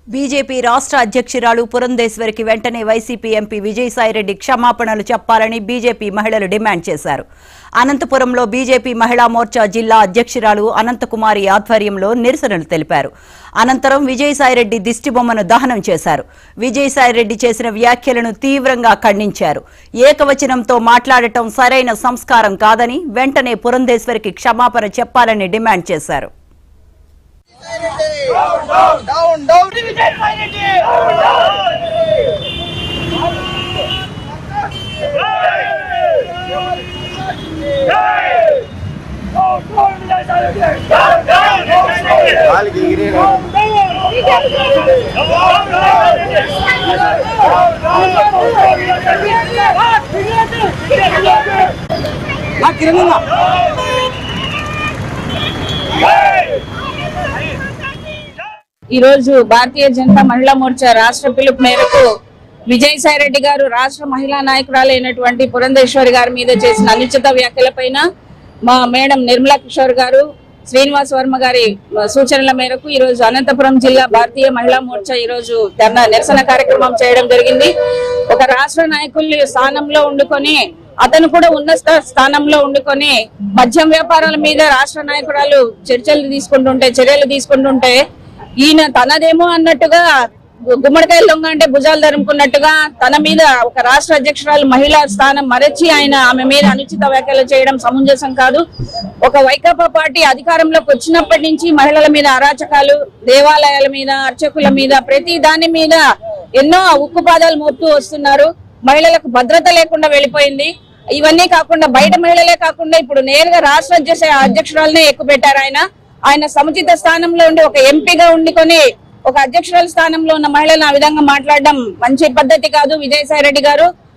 BJP రాష్ట్ర అధ్యక్షురాలు పురంధేశ్వరికి వెంటనే వైసీపీ ఎంపీ విజయసాయిరెడ్డి క్షమాపణలు చెప్పాలని బీజేపీ మహిళలు డిమాండ్ చేశారు అనంతపురంలో బీజేపీ మహిళా మోర్చా జిల్లా అధ్యక్షురాలు అనంతకుమారి ఆధ్వర్యంలో నిరసనలు తెలిపారు అనంతరం విజయసాయిరెడ్డి దిష్టిబొమ్మను దహనం చేశారు విజయసాయిరెడ్డి చేసిన వ్యాఖ్యలను తీవ్రంగా ఖండించారు ఏకవచనంతో మాట్లాడటం సరైన సంస్కారం కాదని వెంటనే పురంధేశ్వరికి క్షమాపణ చెప్పాలని డిమాండ్ చేశారు డౌన్ డౌన్ కాలికి ఎగిరేనా ఈ రోజు భారతీయ జనతా మహిళా మోర్చా రాష్ట్ర పిలుపు మేరకు విజయసాయి రెడ్డి గారు రాష్ట్ర మహిళా నాయకురాలైనటువంటి పురంధేశ్వరి గారి మీద చేసిన అనుచిత వ్యాఖ్యలపైన మా మేడం నిర్మలా కిషోర్ గారు శ్రీనివాస్ వర్మ గారి సూచనల మేరకు ఈ రోజు అనంతపురం జిల్లా భారతీయ మహిళా మోర్చా ఈ రోజు ధర్నా నిరసన కార్యక్రమం చేయడం జరిగింది ఒక రాష్ట్ర నాయకుల్ని స్థానంలో ఉండుకొని అతను కూడా ఉన్న స్థా- స్థానంలో ఉండుకొని మద్యం వ్యాపారాల మీద రాష్ట్ర నాయకురాలు చర్చలు తీసుకుంటుంటే చర్యలు తీసుకుంటుంటే ఈయన తనదేమో అన్నట్టుగా గు- గుమ్మడికాయలు దొంగ అంటే భుజాలు ధరుముకున్నట్టుగా తన మీద ఒక రాష్ట్ర అధ్యక్షురాలు మహిళా స్థానం మరచి ఆయన ఆమె మీద అనుచిత వ్యాఖ్యలు చేయడం సమంజసం కాదు ఒక వైకాపా పార్టీ అధికారంలోకి వచ్చినప్పటి నుంచి మహిళల మీద అరాచకాలు దేవాలయాల మీద అర్చకుల మీద ప్రతి దాని మీద ఎన్నో ఉక్కుపాదాలు మోపుతూ వస్తున్నారు మహిళలకు భద్రత లేకుండా వెళ్ళిపోయింది ఇవన్నీ కాకుండా బయట మహిళలే కాకుండా ఇప్పుడు నేరుగా రాష్ట్ర అధ్యక్ష అధ్యక్షురాలనే ఎక్కువ పెట్టారు ఆయన ఆయన సముచిత స్థానంలో ఉండి ఒక ఎంపీగా ఉండుకొని ఒక అధ్యక్షురాల స్థానంలో ఉన్న మహిళలను ఆ విధంగా మాట్లాడడం మంచి పద్ధతి కాదు విజయసాయి రెడ్డి గారు